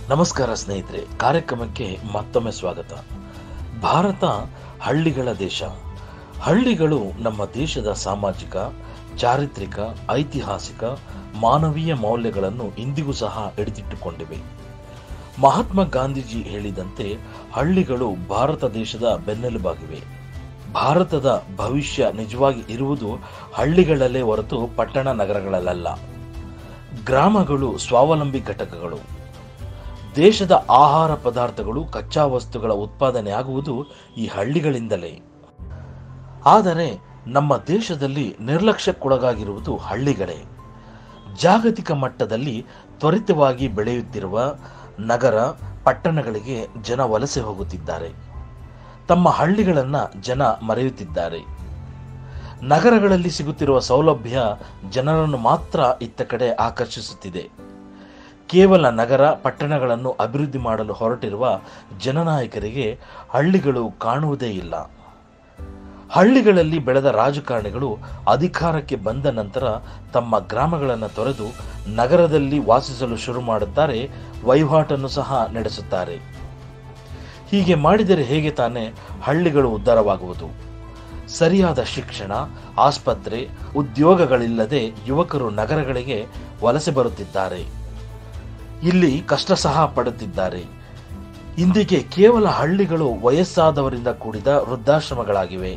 ನಮಸ್ಕಾರ ಸ್ನೇಹಿತರೆ ಕಾರ್ಯಕ್ರಮಕ್ಕೆ ಮತ್ತೊಮ್ಮೆ ಸ್ವಾಗತ ಭಾರತ ಹಳ್ಳಿಗಳ ದೇಶ ಹಳ್ಳಿಗಳು ನಮ್ಮ ದೇಶದ ಸಾಮಾಜಿಕ ಚಾರಿತ್ರಿಕ ಐತಿಹಾಸಿಕ ಮಾನವೀಯ ಮೌಲ್ಯಗಳನ್ನು ಇಂದಿಗೂ ಸಹ ಹಿಡಿದಿಟ್ಟುಕೊಂಡಿವೆ ಮಹಾತ್ಮ ಗಾಂಧೀಜಿ ಹೇಳಿದಂತೆ ಹಳ್ಳಿಗಳು ಭಾರತ ದೇಶದ ಬೆನ್ನೆಲುಬಾಗಿವೆ ಭಾರತದ ಭವಿಷ್ಯ ನಿಜವಾಗಿ ಇರುವುದು ಹಳ್ಳಿಗಳಲ್ಲೇ ಹೊರತು ಪಟ್ಟಣ ನಗರಗಳಲ್ಲ ಗ್ರಾಮಗಳು ಸ್ವಾವಲಂಬಿ ಘಟಕಗಳು ದೇಶದ ಆಹಾರ ಪದಾರ್ಥಗಳು ಕಚ್ಚಾ ವಸ್ತುಗಳ ಉತ್ಪಾದನೆ ಆಗುವುದು ಈ ಹಳ್ಳಿಗಳಿಂದಲೇ ಆದರೆ ನಮ್ಮ ದೇಶದಲ್ಲಿ ನಿರ್ಲಕ್ಷ್ಯಕ್ಕೊಳಗಾಗಿರುವುದು ಹಳ್ಳಿಗಳೇ ಜಾಗತಿಕ ಮಟ್ಟದಲ್ಲಿ ತ್ವರಿತವಾಗಿ ಬೆಳೆಯುತ್ತಿರುವ ನಗರ ಪಟ್ಟಣಗಳಿಗೆ ಜನ ವಲಸೆ ಹೋಗುತ್ತಿದ್ದಾರೆ ತಮ್ಮ ಹಳ್ಳಿಗಳನ್ನ ಜನ ಮರೆಯುತ್ತಿದ್ದಾರೆ ನಗರಗಳಲ್ಲಿ ಸಿಗುತ್ತಿರುವ ಸೌಲಭ್ಯ ಜನರನ್ನು ಮಾತ್ರ ಇತ್ತ ಕಡೆ ಆಕರ್ಷಿಸುತ್ತಿದೆ ಕೇವಲ ನಗರ ಪಟ್ಟಣಗಳನ್ನು ಅಭಿವೃದ್ಧಿ ಮಾಡಲು ಹೊರಟಿರುವ ಜನನಾಯಕರಿಗೆ ಹಳ್ಳಿಗಳು ಕಾಣುವುದೇ ಇಲ್ಲ ಹಳ್ಳಿಗಳಲ್ಲಿ ಬೆಳೆದ ರಾಜಕಾರಣಿಗಳು ಅಧಿಕಾರಕ್ಕೆ ಬಂದ ನಂತರ ತಮ್ಮ ಗ್ರಾಮಗಳನ್ನು ತೊರೆದು ನಗರದಲ್ಲಿ ವಾಸಿಸಲು ಶುರು ಮಾಡುತ್ತಾರೆ ವಹಿವಾಟನ್ನು ಸಹ ನಡೆಸುತ್ತಾರೆ ಹೀಗೆ ಮಾಡಿದರೆ ಹೇಗೆ ತಾನೇ ಹಳ್ಳಿಗಳು ಉದ್ಧಾರವಾಗುವುದು ಸರಿಯಾದ ಶಿಕ್ಷಣ ಆಸ್ಪತ್ರೆ ಉದ್ಯೋಗಗಳಿಲ್ಲದೆ ಯುವಕರು ನಗರಗಳಿಗೆ ವಲಸೆ ಬರುತ್ತಿದ್ದಾರೆ ಇಲ್ಲಿ ಕಷ್ಟ ಸಹ ಪಡುತ್ತಿದ್ದಾರೆ ಇಂದಿಗೆ ಕೇವಲ ಹಳ್ಳಿಗಳು ವಯಸ್ಸಾದವರಿಂದ ಕೂಡಿದ ವೃದ್ಧಾಶ್ರಮಗಳಾಗಿವೆ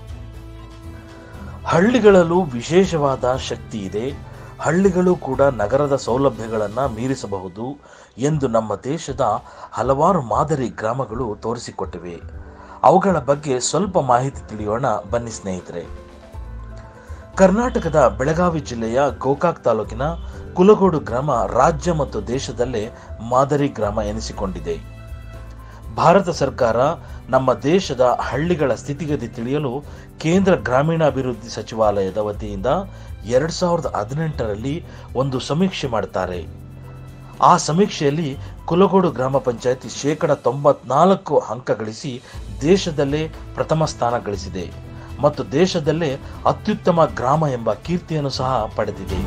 ಹಳ್ಳಿಗಳಲ್ಲೂ ವಿಶೇಷವಾದ ಶಕ್ತಿ ಇದೆ ಹಳ್ಳಿಗಳು ಕೂಡ ನಗರದ ಸೌಲಭ್ಯಗಳನ್ನು ಮೀರಿಸಬಹುದು ಎಂದು ನಮ್ಮ ದೇಶದ ಹಲವಾರು ಮಾದರಿ ಗ್ರಾಮಗಳು ತೋರಿಸಿಕೊಟ್ಟಿವೆ ಅವುಗಳ ಬಗ್ಗೆ ಸ್ವಲ್ಪ ಮಾಹಿತಿ ತಿಳಿಯೋಣ ಬನ್ನಿ ಸ್ನೇಹಿತರೆ ಕರ್ನಾಟಕದ ಬೆಳಗಾವಿ ಜಿಲ್ಲೆಯ ಗೋಕಾಕ್ ತಾಲೂಕಿನ ಕುಲಗೋಡು ಗ್ರಾಮ ರಾಜ್ಯ ಮತ್ತು ದೇಶದಲ್ಲೇ ಮಾದರಿ ಗ್ರಾಮ ಎನಿಸಿಕೊಂಡಿದೆ ಭಾರತ ಸರ್ಕಾರ ನಮ್ಮ ದೇಶದ ಹಳ್ಳಿಗಳ ಸ್ಥಿತಿಗತಿ ತಿಳಿಯಲು ಕೇಂದ್ರ ಗ್ರಾಮೀಣಾಭಿವೃದ್ಧಿ ಸಚಿವಾಲಯದ ವತಿಯಿಂದ ಎರಡ್ ಸಾವಿರದ ಹದಿನೆಂಟರಲ್ಲಿ ಒಂದು ಸಮೀಕ್ಷೆ ಮಾಡುತ್ತಾರೆ ಆ ಸಮೀಕ್ಷೆಯಲ್ಲಿ ಕುಲಗೋಡು ಗ್ರಾಮ ಪಂಚಾಯತಿ ಶೇಕಡ ತೊಂಬತ್ನಾಲ್ಕು ಅಂಕ ಗಳಿಸಿ ದೇಶದಲ್ಲೇ ಪ್ರಥಮ ಸ್ಥಾನ ಗಳಿಸಿದೆ ಮತ್ತು ದೇಶದಲ್ಲೇ ಅತ್ಯುತ್ತಮ ಗ್ರಾಮ ಎಂಬ ಕೀರ್ತಿಯನ್ನು ಸಹ ಪಡೆದಿದೆ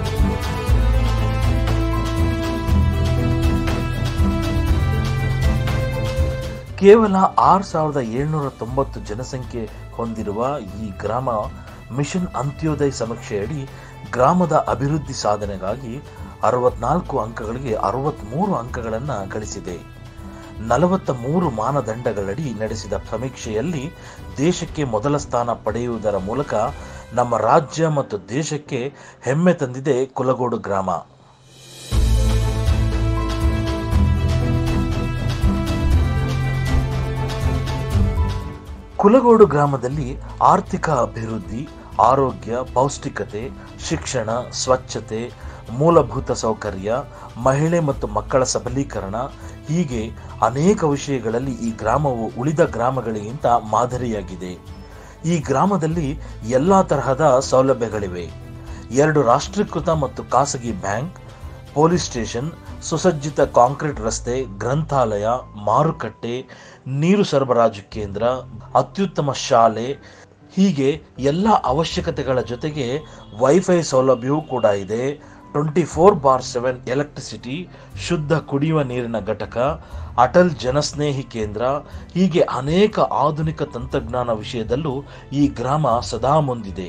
ಕೇವಲ ಆರು ಸಾವಿರದ ಏಳ್ನೂರ ತೊಂಬತ್ತು ಜನಸಂಖ್ಯೆ ಹೊಂದಿರುವ ಈ ಗ್ರಾಮ ಮಿಷನ್ ಅಂತ್ಯೋದಯ ಸಮೀಕ್ಷೆಯಡಿ ಗ್ರಾಮದ ಅಭಿವೃದ್ಧಿ ಸಾಧನೆಗಾಗಿ ಅರವತ್ನಾಲ್ಕು ಅಂಕಗಳಿಗೆ ಅರವತ್ಮೂರು ಅಂಕಗಳನ್ನು ಗಳಿಸಿದೆ ನಲವತ್ತ ಮೂರು ಮಾನದಂಡಗಳಡಿ ನಡೆಸಿದ ಸಮೀಕ್ಷೆಯಲ್ಲಿ ದೇಶಕ್ಕೆ ಮೊದಲ ಸ್ಥಾನ ಪಡೆಯುವುದರ ಮೂಲಕ ನಮ್ಮ ರಾಜ್ಯ ಮತ್ತು ದೇಶಕ್ಕೆ ಹೆಮ್ಮೆ ತಂದಿದೆ ಕುಲಗೋಡು ಗ್ರಾಮ ಕುಲಗೋಡು ಗ್ರಾಮದಲ್ಲಿ ಆರ್ಥಿಕ ಅಭಿವೃದ್ಧಿ ಆರೋಗ್ಯ ಪೌಷ್ಟಿಕತೆ ಶಿಕ್ಷಣ ಸ್ವಚ್ಛತೆ ಮೂಲಭೂತ ಸೌಕರ್ಯ ಮಹಿಳೆ ಮತ್ತು ಮಕ್ಕಳ ಸಬಲೀಕರಣ ಹೀಗೆ ಅನೇಕ ವಿಷಯಗಳಲ್ಲಿ ಈ ಗ್ರಾಮವು ಉಳಿದ ಗ್ರಾಮಗಳಿಗಿಂತ ಮಾದರಿಯಾಗಿದೆ ಈ ಗ್ರಾಮದಲ್ಲಿ ಎಲ್ಲ ತರಹದ ಸೌಲಭ್ಯಗಳಿವೆ ಎರಡು ರಾಷ್ಟ್ರೀಕೃತ ಮತ್ತು ಖಾಸಗಿ ಬ್ಯಾಂಕ್ ಪೊಲೀಸ್ ಸ್ಟೇಷನ್ ಸುಸಜ್ಜಿತ ಕಾಂಕ್ರೀಟ್ ರಸ್ತೆ ಗ್ರಂಥಾಲಯ ಮಾರುಕಟ್ಟೆ ನೀರು ಸರಬರಾಜು ಕೇಂದ್ರ ಅತ್ಯುತ್ತಮ ಶಾಲೆ ಹೀಗೆ ಎಲ್ಲ ಅವಶ್ಯಕತೆಗಳ ಜೊತೆಗೆ ವೈಫೈ ಸೌಲಭ್ಯವೂ ಕೂಡ ಇದೆ twenty four bar seven electricity ಶುದ್ಧ ಕುಡಿಯುವ ನೀರಿನ ಘಟಕ ಅಟಲ್ ಜನಸ್ನೇಹಿ ಕೇಂದ್ರ ಹೀಗೆ ಅನೇಕ ಆಧುನಿಕ ತಂತ್ರಜ್ಞಾನ ವಿಷಯದಲ್ಲೂ ಈ ಗ್ರಾಮ ಸದಾ ಮುಂದಿದೆ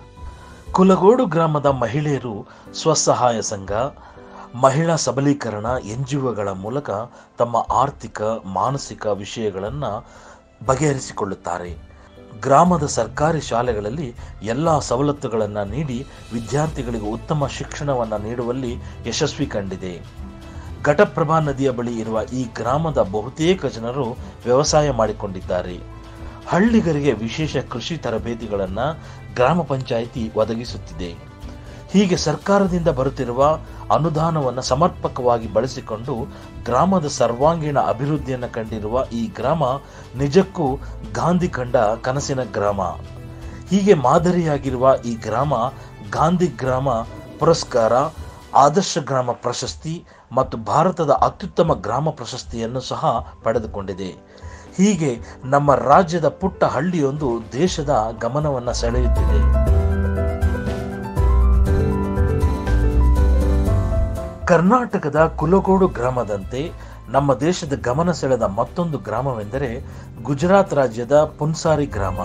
ಕುಲಗೋಡು ಗ್ರಾಮದ ಮಹಿಳೆಯರು ಸ್ವಸಹಾಯ ಸಂಘ ಮಹಿಳಾ ಸಬಲೀಕರಣ ಎನ್ಜಿಒಗಳ ಮೂಲಕ ತಮ್ಮ ಆರ್ಥಿಕ ಮಾನಸಿಕ ವಿಷಯಗಳನ್ನು ಬಗೆಹರಿಸಿಕೊಳ್ಳುತ್ತಾರೆ ಗ್ರಾಮದ ಸರ್ಕಾರಿ ಶಾಲೆಗಳಲ್ಲಿ ಎಲ್ಲ ಸವಲತ್ತುಗಳನ್ನು ನೀಡಿ ವಿದ್ಯಾರ್ಥಿಗಳಿಗೆ ಉತ್ತಮ ಶಿಕ್ಷಣವನ್ನು ನೀಡುವಲ್ಲಿ ಯಶಸ್ವಿ ಕಂಡಿದೆ ಘಟಪ್ರಭಾ ನದಿಯ ಬಳಿ ಇರುವ ಈ ಗ್ರಾಮದ ಬಹುತೇಕ ಜನರು ವ್ಯವಸಾಯ ಮಾಡಿಕೊಂಡಿದ್ದಾರೆ ಹಳ್ಳಿಗರಿಗೆ ವಿಶೇಷ ಕೃಷಿ ತರಬೇತಿಗಳನ್ನು ಗ್ರಾಮ ಪಂಚಾಯಿತಿ ಒದಗಿಸುತ್ತಿದೆ ಹೀಗೆ ಸರ್ಕಾರದಿಂದ ಬರುತ್ತಿರುವ ಅನುದಾನವನ್ನು ಸಮರ್ಪಕವಾಗಿ ಬಳಸಿಕೊಂಡು ಗ್ರಾಮದ ಸರ್ವಾಂಗೀಣ ಅಭಿವೃದ್ಧಿಯನ್ನು ಕಂಡಿರುವ ಈ ಗ್ರಾಮ ನಿಜಕ್ಕೂ ಗಾಂಧಿ ಕಂಡ ಕನಸಿನ ಗ್ರಾಮ ಹೀಗೆ ಮಾದರಿಯಾಗಿರುವ ಈ ಗ್ರಾಮ ಗಾಂಧಿ ಗ್ರಾಮ ಪುರಸ್ಕಾರ ಆದರ್ಶ ಗ್ರಾಮ ಪ್ರಶಸ್ತಿ ಮತ್ತು ಭಾರತದ ಅತ್ಯುತ್ತಮ ಗ್ರಾಮ ಪ್ರಶಸ್ತಿಯನ್ನು ಸಹ ಪಡೆದುಕೊಂಡಿದೆ ಹೀಗೆ ನಮ್ಮ ರಾಜ್ಯದ ಪುಟ್ಟ ಹಳ್ಳಿಯೊಂದು ದೇಶದ ಗಮನವನ್ನು ಸೆಳೆಯುತ್ತಿದೆ ಕರ್ನಾಟಕದ ಕುಲಗೋಡು ಗ್ರಾಮದಂತೆ ನಮ್ಮ ದೇಶದ ಗಮನ ಸೆಳೆದ ಮತ್ತೊಂದು ಗ್ರಾಮವೆಂದರೆ ಗುಜರಾತ್ ರಾಜ್ಯದ ಪುನ್ಸಾರಿ ಗ್ರಾಮ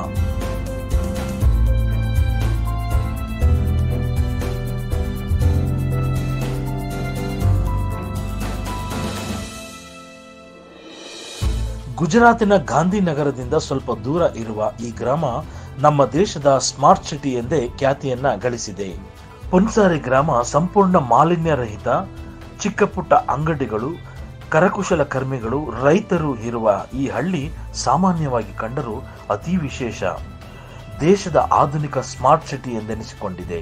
ಗುಜರಾತಿನ ಗಾಂಧಿನಗರದಿಂದ ಸ್ವಲ್ಪ ದೂರ ಇರುವ ಈ ಗ್ರಾಮ ನಮ್ಮ ದೇಶದ ಸ್ಮಾರ್ಟ್ ಸಿಟಿ ಎಂದೇ ಖ್ಯಾತಿಯನ್ನ ಗಳಿಸಿದೆ ಪುನ್ಸಾರಿ ಗ್ರಾಮ ಸಂಪೂರ್ಣ ಮಾಲಿನ್ಯ ರಹಿತ ಚಿಕ್ಕ ಪುಟ್ಟ ಅಂಗಡಿಗಳು ಕರಕುಶಲ ಕರ್ಮಿಗಳು ರೈತರು ಇರುವ ಈ ಹಳ್ಳಿ ಸಾಮಾನ್ಯವಾಗಿ ಕಂಡರೂ ಅತಿ ವಿಶೇಷ ದೇಶದ ಆಧುನಿಕ ಸ್ಮಾರ್ಟ್ ಸಿಟಿ ಎಂದೆನಿಸಿಕೊಂಡಿದೆ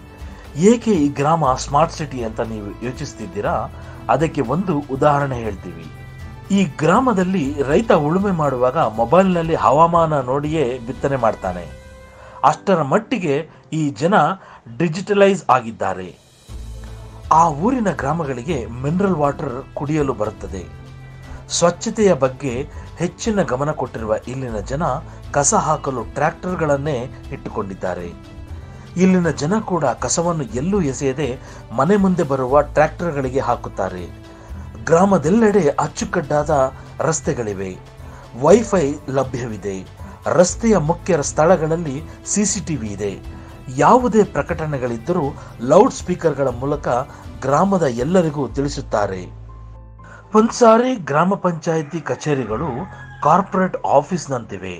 ಏಕೆ ಈ ಗ್ರಾಮ ಸ್ಮಾರ್ಟ್ ಸಿಟಿ ಅಂತ ನೀವು ಯೋಚಿಸ್ತಿದ್ದೀರಾ ಅದಕ್ಕೆ ಒಂದು ಉದಾಹರಣೆ ಹೇಳ್ತೀವಿ ಈ ಗ್ರಾಮದಲ್ಲಿ ರೈತ ಉಳುಮೆ ಮಾಡುವಾಗ ಮೊಬೈಲ್ನಲ್ಲಿ ಹವಾಮಾನ ನೋಡಿಯೇ ಬಿತ್ತನೆ ಮಾಡ್ತಾನೆ ಅಷ್ಟರ ಮಟ್ಟಿಗೆ ಈ ಜನ ಡಿಜಿಟಲೈಸ್ ಆಗಿದ್ದಾರೆ ಆ ಊರಿನ ಗ್ರಾಮಗಳಿಗೆ ಮಿನರಲ್ ವಾಟರ್ ಕುಡಿಯಲು ಬರುತ್ತದೆ ಸ್ವಚ್ಛತೆಯ ಬಗ್ಗೆ ಹೆಚ್ಚಿನ ಗಮನ ಕೊಟ್ಟಿರುವ ಇಲ್ಲಿನ ಜನ ಕಸ ಹಾಕಲು ಟ್ರ್ಯಾಕ್ಟರ್ಗಳನ್ನೇ ಇಟ್ಟುಕೊಂಡಿದ್ದಾರೆ ಇಲ್ಲಿನ ಜನ ಕೂಡ ಕಸವನ್ನು ಎಲ್ಲೂ ಎಸೆಯದೆ ಮನೆ ಮುಂದೆ ಬರುವ ಟ್ರ್ಯಾಕ್ಟರ್ಗಳಿಗೆ ಹಾಕುತ್ತಾರೆ ಗ್ರಾಮದೆಲ್ಲೆಡೆ ಅಚ್ಚುಕಟ್ಟಾದ ರಸ್ತೆಗಳಿವೆ ವೈಫೈ ಲಭ್ಯವಿದೆ ರಸ್ತೆಯ ಮುಖ್ಯ ಸ್ಥಳಗಳಲ್ಲಿ ಸಿಸಿಟಿವಿ ಇದೆ ಯಾವುದೇ ಪ್ರಕಟಣೆಗಳಿದ್ದರೂ ಲೌಡ್ ಸ್ಪೀಕರ್ಗಳ ಮೂಲಕ ಗ್ರಾಮದ ಎಲ್ಲರಿಗೂ ತಿಳಿಸುತ್ತಾರೆ ಪನ್ಸಾರಿ ಗ್ರಾಮ ಪಂಚಾಯಿತಿ ಕಚೇರಿಗಳು ಕಾರ್ಪೊರೇಟ್ ಆಫೀಸ್ನಂತಿವೆ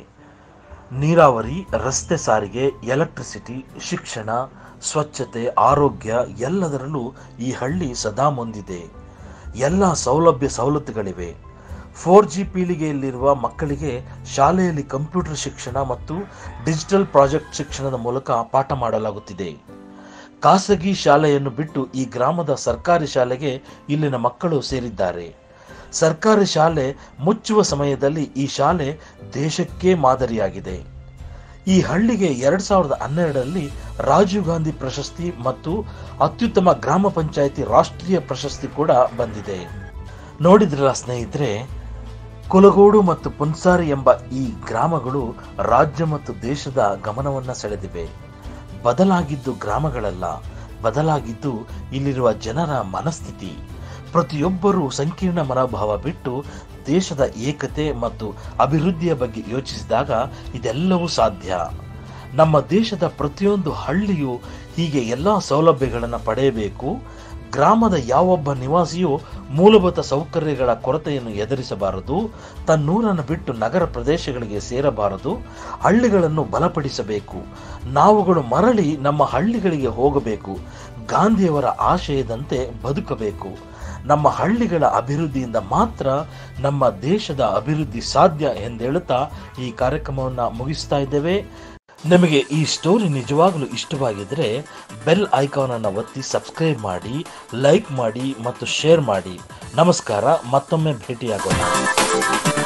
ನೀರಾವರಿ ರಸ್ತೆ ಸಾರಿಗೆ ಎಲೆಕ್ಟ್ರಿಸಿಟಿ ಶಿಕ್ಷಣ ಸ್ವಚ್ಛತೆ ಆರೋಗ್ಯ ಎಲ್ಲದರಲ್ಲೂ ಈ ಹಳ್ಳಿ ಸದಾ ಮುಂದಿದೆ ಎಲ್ಲ ಸೌಲಭ್ಯ ಸವಲತ್ತುಗಳಿವೆ ಫೋರ್ ಜಿ ಪೀಳಿಗೆಯಲ್ಲಿರುವ ಮಕ್ಕಳಿಗೆ ಶಾಲೆಯಲ್ಲಿ ಕಂಪ್ಯೂಟರ್ ಶಿಕ್ಷಣ ಮತ್ತು ಡಿಜಿಟಲ್ ಪ್ರಾಜೆಕ್ಟ್ ಶಿಕ್ಷಣದ ಮೂಲಕ ಪಾಠ ಮಾಡಲಾಗುತ್ತಿದೆ ಖಾಸಗಿ ಶಾಲೆಯನ್ನು ಬಿಟ್ಟು ಈ ಗ್ರಾಮದ ಸರ್ಕಾರಿ ಶಾಲೆಗೆ ಇಲ್ಲಿನ ಮಕ್ಕಳು ಸೇರಿದ್ದಾರೆ ಸರ್ಕಾರಿ ಶಾಲೆ ಮುಚ್ಚುವ ಸಮಯದಲ್ಲಿ ಈ ಶಾಲೆ ದೇಶಕ್ಕೆ ಮಾದರಿಯಾಗಿದೆ ಈ ಹಳ್ಳಿಗೆ ಎರಡ್ ಸಾವಿರದ ಹನ್ನೆರಡರಲ್ಲಿ ರಾಜೀವ್ ಗಾಂಧಿ ಪ್ರಶಸ್ತಿ ಮತ್ತು ಅತ್ಯುತ್ತಮ ಗ್ರಾಮ ಪಂಚಾಯಿತಿ ರಾಷ್ಟ್ರೀಯ ಪ್ರಶಸ್ತಿ ಕೂಡ ಬಂದಿದೆ ನೋಡಿದ್ರಲ್ಲ ಸ್ನೇಹಿತರೆ ಕುಲಗೋಡು ಮತ್ತು ಪುನ್ಸಾರಿ ಎಂಬ ಈ ಗ್ರಾಮಗಳು ರಾಜ್ಯ ಮತ್ತು ದೇಶದ ಗಮನವನ್ನ ಸೆಳೆದಿವೆ ಬದಲಾಗಿದ್ದು ಗ್ರಾಮಗಳಲ್ಲ ಬದಲಾಗಿದ್ದು ಇಲ್ಲಿರುವ ಜನರ ಮನಸ್ಥಿತಿ ಪ್ರತಿಯೊಬ್ಬರೂ ಸಂಕೀರ್ಣ ಮನೋಭಾವ ಬಿಟ್ಟು ದೇಶದ ಏಕತೆ ಮತ್ತು ಅಭಿವೃದ್ಧಿಯ ಬಗ್ಗೆ ಯೋಚಿಸಿದಾಗ ಇದೆಲ್ಲವೂ ಸಾಧ್ಯ ನಮ್ಮ ದೇಶದ ಪ್ರತಿಯೊಂದು ಹಳ್ಳಿಯು ಹೀಗೆ ಎಲ್ಲ ಸೌಲಭ್ಯಗಳನ್ನು ಪಡೆಯಬೇಕು ಗ್ರಾಮದ ಯಾವೊಬ್ಬ ನಿವಾಸಿಯೂ ಮೂಲಭೂತ ಸೌಕರ್ಯಗಳ ಕೊರತೆಯನ್ನು ಎದುರಿಸಬಾರದು ತನ್ನೂರನ್ನು ಬಿಟ್ಟು ನಗರ ಪ್ರದೇಶಗಳಿಗೆ ಸೇರಬಾರದು ಹಳ್ಳಿಗಳನ್ನು ಬಲಪಡಿಸಬೇಕು ನಾವುಗಳು ಮರಳಿ ನಮ್ಮ ಹಳ್ಳಿಗಳಿಗೆ ಹೋಗಬೇಕು ಗಾಂಧಿಯವರ ಆಶಯದಂತೆ ಬದುಕಬೇಕು ನಮ್ಮ ಹಳ್ಳಿಗಳ ಅಭಿವೃದ್ಧಿಯಿಂದ ಮಾತ್ರ ನಮ್ಮ ದೇಶದ ಅಭಿವೃದ್ಧಿ ಸಾಧ್ಯ ಎಂದೇಳುತ್ತಾ ಈ ಕಾರ್ಯಕ್ರಮವನ್ನು ಮುಗಿಸ್ತಾ ಇದ್ದೇವೆ ನಿಮಗೆ ಈ ಸ್ಟೋರಿ ನಿಜವಾಗಲೂ ಇಷ್ಟವಾಗಿದ್ದರೆ ಬೆಲ್ ಐಕಾನ್ ಅನ್ನು ಒತ್ತಿ ಸಬ್ಸ್ಕ್ರೈಬ್ ಮಾಡಿ ಲೈಕ್ ಮಾಡಿ ಮತ್ತು ಶೇರ್ ಮಾಡಿ ನಮಸ್ಕಾರ ಮತ್ತೊಮ್ಮೆ ಭೇಟಿಯಾಗೋಣ